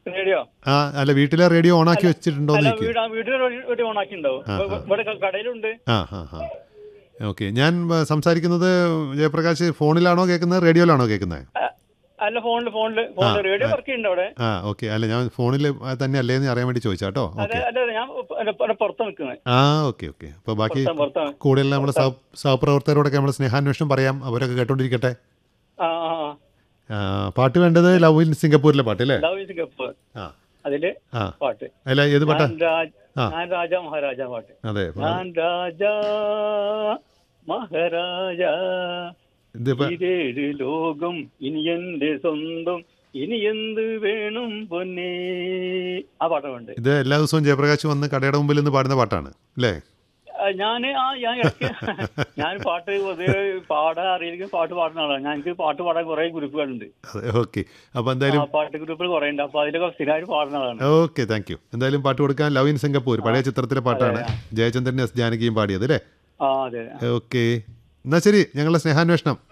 Radio ആ അല്ല വീട്ടിലെ റേഡിയോ ഓണാക്കി വെച്ചിട്ടുണ്ടോ എന്ന് അല്ല ചോദിക്കുക വീട് വീട്ടിൽ റേഡിയോ ഓൺ ആക്കിണ്ടാവും ഇവിടെ ക- കടയിലുണ്ട് ആ ആ ആ ഓക്കെ ഞാൻ ആ, സംസാരിക്കുന്നത് ജയപ്രകാശ് ഫോണിലാണോ കേൾക്കുന്നത് റേഡിയോയിലാണോ കേൾക്കുന്നത് അ- അല്ല ഫോണില് ഫോണില് ഫോണില് റേഡിയോ വർക്ക് ചെയ്യുന്നുണ്ട് അവിടെ ആ ഓക്കെ അല്ല ഞാൻ ഫോണിൽ തന്നെ അല്ലേന്ന് അറിയാൻ വേണ്ടി ചോദിച്ചാട്ടോ അതെ ഓക്കെ അല്ല ഞാൻ അല്ല, ഇവിടെ പുറത്ത് നിൽക്കുന്നത് ആ ഓക്കെ ഓക്കെ അപ്പോൾ ബാക്കി പുറത്താണ് പുറത്താണ് കൂടുതൽ നമ്മുടെ സഹ സഹപ്രവർത്തകരോടൊക്കെ നമ്മൾ സ്നേഹാന്വേഷണം പറയാം അവരൊക്കെ കേട്ടോണ്ടിരിക്കട്ടെ ആ ആ ആ ആ, പാട്ട് വേണ്ടത് ലവ് ഇൻ സിംഗപ്പൂരിലെ പാട്ട് അല്ലേ ലവ് ഈസ് കപ്പ് ആ അതില് ആ പാട്ട് അല്ല ഏത് പാട്ടാ ഞാൻ രാജ ആ. ഞാൻ രാജ മഹാരാജ പാട്ട് അതെ ഞാൻ രാജ മഹാരാജ ഇതിപ്പോ ഇതേഴ് ലോകം ഇനി എന്റെ സ്വന്തം ഇനി എന്ത് വേണം പൊന്നേ ആ പാട്ട് വേണ്ട ഇത് എല്ലാ ദിവസവും ജയപ്രകാശ് വന്ന് കടയുടെ മുമ്പിൽ നിന്ന് പാടുന്ന പാട്ടാണ് അല്ലേ ഞാൻ ആ ഞാൻ ഇടയ്ക്ക് ഞാൻ പാട്ട് പൊതുവെ പാടാൻ അറിയില്ലെങ്കിൽ പാട്ട് പാടുന്ന ആളാണ് ഞാൻ എനിക്ക് പാട്ട് പാടാൻ കുറെ ഗ്രൂപ്പുകളുണ്ട് അതെ ഓക്കെ അപ്പോൾ ആ എന്തായാലും പാട്ട് ഗ്രൂപ്പുകൾ കുറെ ഉണ്ട് അപ്പൊ അതിലൊക്കെ സ്ഥിരമായിട്ട് പാടുന്ന ആളാണ് ഓക്കെ താങ്ക് യു എന്തായാലും പാട്ട് കൊടുക്കാൻ ലവ് ഇൻ സിംഗപ്പൂർ പഴയ ചിത്രത്തിലെ പാട്ടാണ് ജയചന്ദ്രൻ എസ് ജാനകിയും പാടിയത് അല്ലേ ആ അതെ ഓക്കെ എന്നാൽ ശരി ഞങ്ങളുടെ സ്നേഹാന്വേഷണം